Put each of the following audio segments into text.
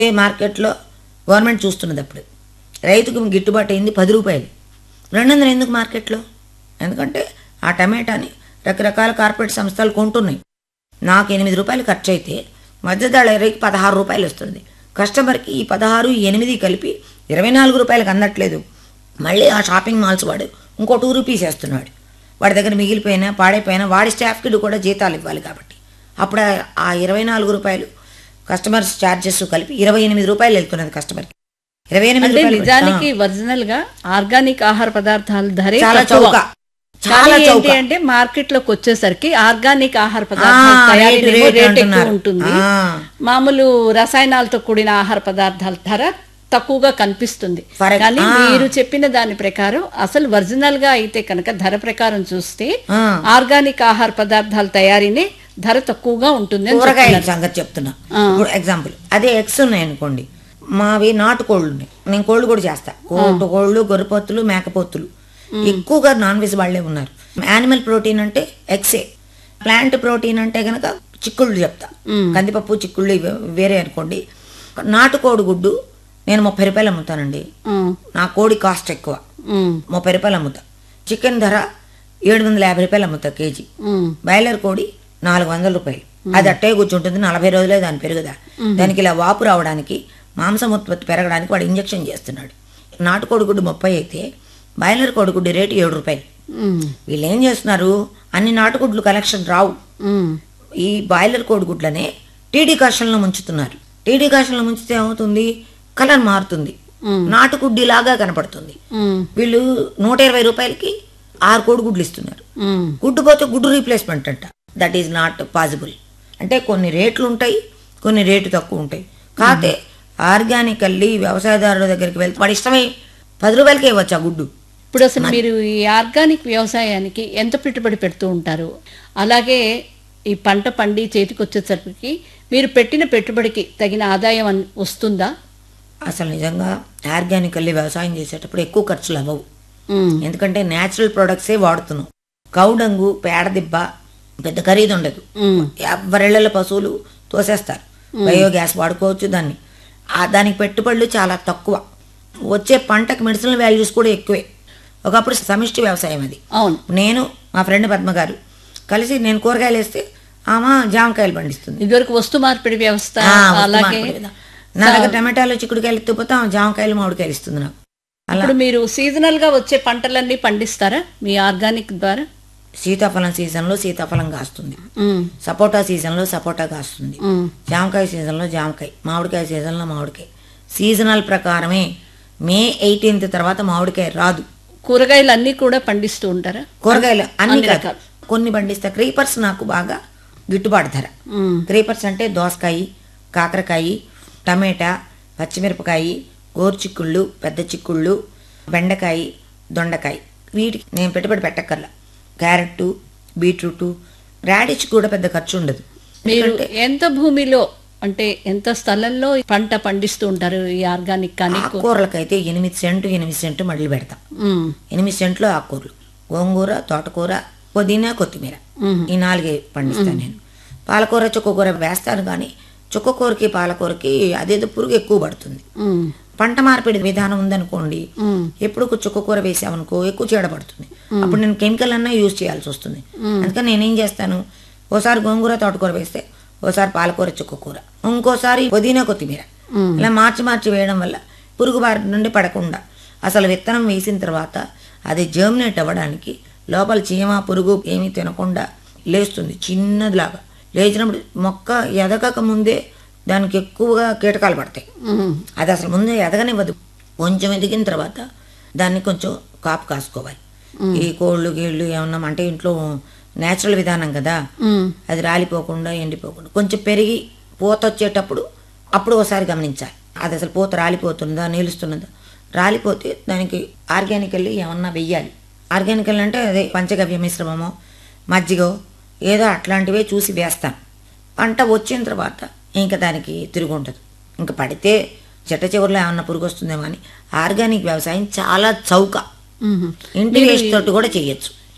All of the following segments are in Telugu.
ఏ మార్కెట్లో గవర్నమెంట్ చూస్తున్నది అప్పుడు రైతుకు గిట్టుబాటు అయింది పది రూపాయలు రెండు వందలు ఎందుకు మార్కెట్లో ఎందుకంటే ఆ టమాటాని రకరకాల కార్పొరేట్ సంస్థలు కొంటున్నాయి నాకు ఎనిమిది రూపాయలు ఖర్చు అయితే మధ్యదళరికి పదహారు రూపాయలు వస్తుంది కస్టమర్కి ఈ పదహారు ఈ ఎనిమిది కలిపి ఇరవై నాలుగు రూపాయలకు అందట్లేదు మళ్ళీ ఆ షాపింగ్ మాల్స్ వాడు ఇంకో టూ రూపీస్ వేస్తున్నాడు వాడి దగ్గర మిగిలిపోయినా పాడైపోయినా వాడి స్టాఫ్కి కూడా జీతాలు ఇవ్వాలి కాబట్టి అప్పుడు ఆ- ఆ ఇరవై నాలుగు రూపాయలు కస్టమర్స్ ఛార్జెస్ కలిపి ఇరవై ఎనిమిది రూపాయలు వెళ్తున్నది కస్టమర్కి ఇరవై ఎనిమిది అంటే రూపాయలు నిజానికి ఒరిజినల్ గా ఆర్గానిక్ ఆహార పదార్థాల ధరే చాలా తక్కువ. చౌక చాలా కానీ ఏంటి చౌక అంటే మార్కెట్ లోకి వచ్చేసరికి ఆర్గానిక్ ఆహార పదార్థాల ఆ, తయారీలో రేటు, రేటు రేట్ ఎక్కువ అంటున్నారు. ఉంటుంది ఆ. మామూలు రసాయనాలతో కూడిన ఆహార పదార్థాల ధర తక్కువగా కనిపిస్తుంది For- కానీ ఆ. మీరు చెప్పిన దాని ప్రకారం అసలు ఒరిజినల్ గా అయితే కనుక ధర ప్రకారం చూస్తే ఆ. ఆర్గానిక్ ఆహార పదార్థాల తయారీనే ధర తక్కువగా ఉంటుంది అని కూరగాయల చెప్తున్నారు. సంగతి చెప్తున్నా ఇప్పుడు ఎగ్జాంపుల్ అదే ఎగ్స్ ఉన్నాయి అనుకోండి మావి నాటు కోళ్ళు ఉన్నాయి నేను కోళ్ళు కూడా చేస్తా కోటు కోళ్ళు గొర్రెపోతులు మేకపోతులు ఎక్కువగా నాన్ వెజ్ వాళ్ళే ఉన్నారు యానిమల్ ప్రోటీన్ అంటే ఎగ్సే ప్లాంట్ ప్రోటీన్ అంటే గనక చిక్కుళ్ళు చెప్తా కందిపప్పు చిక్కుళ్ళు ఇవి వేరే అనుకోండి నాటుకోడి గుడ్డు నేను ముప్పై రూపాయలు అమ్ముతానండి ఉమ్, నా కోడి కాస్ట్ ఎక్కువ ఉమ్, ముప్పై రూపాయలు అమ్ముతా చికెన్ ధర ఏడు వందల యాభై రూపాయలు అమ్ముతా కేజీ ఉమ్, బాయిలర్ కోడి నాలుగు వందల రూపాయలు అది అట్టే కూర్చుంటుంది నలభై రోజులే దాని పెరుగుదా దానికి ఇలా వాపు రావడానికి మాంసం ఉత్పత్తి పెరగడానికి వాడు ఇంజెక్షన్ చేస్తున్నాడు నాటుకోడి గుడ్డు ముప్పై అయితే బాయిలర్ కోడిగుడ్డు రేటు ఏడు రూపాయలు ఉమ్, వీళ్ళు ఏం చేస్తున్నారు అన్ని నాటుగుడ్లు కలెక్షన్ రావు ఉమ్, ఈ బాయిలర్ కోడిగుడ్లనే టీడీ కాషన్లో ముంచుతున్నారు టీడీ కాషన్లో ముంచితే ఏమవుతుంది కలర్ మారుతుంది నాటుగుడ్డిలాగా కనపడుతుంది ఉమ్, వీళ్ళు నూట ఇరవై రూపాయలకి ఆరు కోడిగుడ్లు ఇస్తున్నారు ఉమ్. గుడ్డు పోతే గుడ్డు రీప్లేస్మెంట్ అంట దట్ ఈజ్ నాట్ పాసిబుల్ అంటే కొన్ని రేట్లు ఉంటాయి కొన్ని రేటు తక్కువ ఉంటాయి కాకపోతే ఆర్గానికల్లీ వ్యవసాయదారుల దగ్గరికి వెళ్తే వాడి ఇష్టమై పది రూపాయలకే ఇవ్వచ్చు ఆ గుడ్డు ఇప్పుడు అసలు మీరు ఈ ఆర్గానిక్ వ్యవసాయానికి ఎంత పెట్టుబడి పెడుతూ ఉంటారు అలాగే ఈ పంట పండి చేతికి వచ్చేసరికి మీరు పెట్టిన పెట్టుబడికి తగిన ఆదాయం అన్- వస్తుందా అసలు నిజంగా ఆర్గానికల్లీ వ్యవసాయం చేసేటప్పుడు ఎక్కువ ఖర్చులు అవ్వవు ఉమ్, ఎందుకంటే న్యాచురల్ ప్రొడక్ట్సే వాడుతున్నాం కౌడంగు పేడ దిబ్బ పెద్ద ఖరీదు ఉండదు ఉమ్, ఎవరిళ్ళ పశువులు తోసేస్తారు బయోగ్యాస్ వాడుకోవచ్చు దాన్ని ఆ దానికి పెట్టుబడులు చాలా తక్కువ వచ్చే పంటకు మెడిసినల్ వాల్యూస్ కూడా ఎక్కువే ఒకప్పుడు సమిష్టి వ్యవసాయం అది అవును నేను మా ఫ్రెండ్ పద్మ గారు కలిసి నేను కూరగాయలు వేస్తే ఆమె జామకాయలు పండిస్తుంది ఇదివరకు వస్తు మార్పిడి వ్యవస్థ ఆ, వస్తు అలాగే మార్పిడి విధానం. నా దగ్గర టమాటాలు చిక్కుడుకాయలు ఎత్తిపోతే ఆమె జామకాయలు మామిడికాయలు ఇస్తుంది నాకు అలా ఇప్పుడు మీరు సీజనల్ గా వచ్చే పంటలన్నీ పండిస్తారా మీ ఆర్గానిక్ ద్వారా సీతాఫలం సీజన్లో సీతాఫలం కాస్తుంది ఉమ్, సపోటా సీజన్లో సపోటా కాస్తుంది ఉమ్, జామకాయ సీజన్లో జామకాయ మామిడికాయ సీజన్లో మామిడికాయ సీజనల్ ప్రకారమే మే ఎయిటీన్త్ తర్వాత మామిడికాయ రాదు కూరగాయలు అన్నీ కూడా పండిస్తూ ఉంటారా కూరగాయలు అన్ని అన్ని కాదు రకాలు. కొన్ని పండిస్తా క్రీపర్స్ నాకు బాగా గిట్టుబాటు ధర ఉమ్, క్రీపర్స్ అంటే దోసకాయ కాకరకాయ టమాటా పచ్చిమిరపకాయ గోరుచిక్కుళ్ళు పెద్ద చిక్కుళ్ళు బెండకాయ దొండకాయ వీటికి నేను పెట్టుబడి పెట్టక్కర్లా క్యారెట్ బీట్రూట్ రాడిష్ కూడా పెద్ద ఖర్చు ఉండదు మీరు ఎందుకంటే ఎంత భూమిలో అంటే ఎంత స్థలంలో పంట పండిస్తూ ఉంటారు ఈ ఆర్గానిక్ కానీ కూ- ఆకుకూరలకైతే ఎనిమిది సెంటు ఎనిమిది సెంటు మళ్ళీ పెడతాం ఉమ్, ఎనిమిది సెంట్లు ఆకుకూరలు గోంగూర తోటకూర పుదీనా కొత్తిమీర మ్మ్. ఈ నాలుగే పండిస్తాను నేను పాలకూర చుక్కకూర వేస్తాను కానీ చుక్కకూరకి పాలకూరకి అదేదో పురుగు ఎక్కువ పడుతుంది ఉమ్, పంట మార్పిడి విధానం ఉందనుకోండి ఉమ్, ఎప్పుడు ఒక చుక్కకూర వేసామనుకో ఎక్కువ చీడ పడుతుంది అప్పుడు నేను కెమికల్ అన్నా యూజ్ చేయాల్సి వస్తుంది అందుకని నేనేం చేస్తాను ఓసారి గోంగూర తోటకూర వేస్తే ఓసారి పాలకూర చుక్కకూర ఇంకోసారి పుదీనా కొత్తిమీర మ్మ్. ఇలా మార్చి మార్చి వేయడం వల్ల పురుగు బారి నుండి పడకుండా అసలు విత్తనం వేసిన తర్వాత అది జర్మినేట్ అవ్వడానికి లోపల చీమ పురుగు ఏమీ తినకుండా లేస్తుంది చిన్నదిలాగా లేచినప్పుడు మొక్క ఎదగక ముందే దానికి ఎక్కువగా కీటకాలు పడతాయి ఉమ్, అది అసలు ముందు ఎదగనివ్వదు కొంచెం ఎదిగిన తర్వాత దాన్ని కొంచెం కాపు కాసుకోవాలి ఈ కోళ్ళు గీళ్ళు ఏమన్నా అంటే ఇంట్లో నేచురల్ విధానం కదా ఉమ్, అది రాలిపోకుండా ఎండిపోకుండా కొంచెం పెరిగి పూత వచ్చేటప్పుడు అప్పుడు ఒకసారి గమనించాలి అది అసలు పూత రాలిపోతుందా నిలుస్తున్నదా రాలిపోతే దానికి ఆర్గానికల్లీ ఏమన్నా వెయ్యాలి ఆర్గానికల్ అంటే అదే పంచగవ్య మిశ్రమమో మజ్జిగో ఏదో అట్లాంటివే చూసి వేస్తాను పంట వచ్చిన తర్వాత ఇంకా దానికి తిరుగు ఉండదు ఇంకా పడితే చెట్ట చివరిలో ఏమన్నా పురుగు వస్తుందేమో అని ఆర్గానిక్ వ్యవసాయం చాలా చౌక ఉమ్. ఇంటి వేస్ట్ తోటి కూడా చేయొచ్చు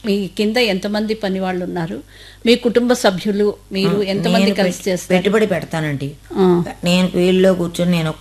మీ కింద ఎంతమంది పని వాళ్ళు ఉన్నారు మీ కుటుంబ సభ్యులు మీరు ఎంతమంది నేను కలిసి పెట్- చేస్తారు పెట్టుబడి పెడతానండి ఆ, నేను ఫీల్డ్లో కూర్చొని నేను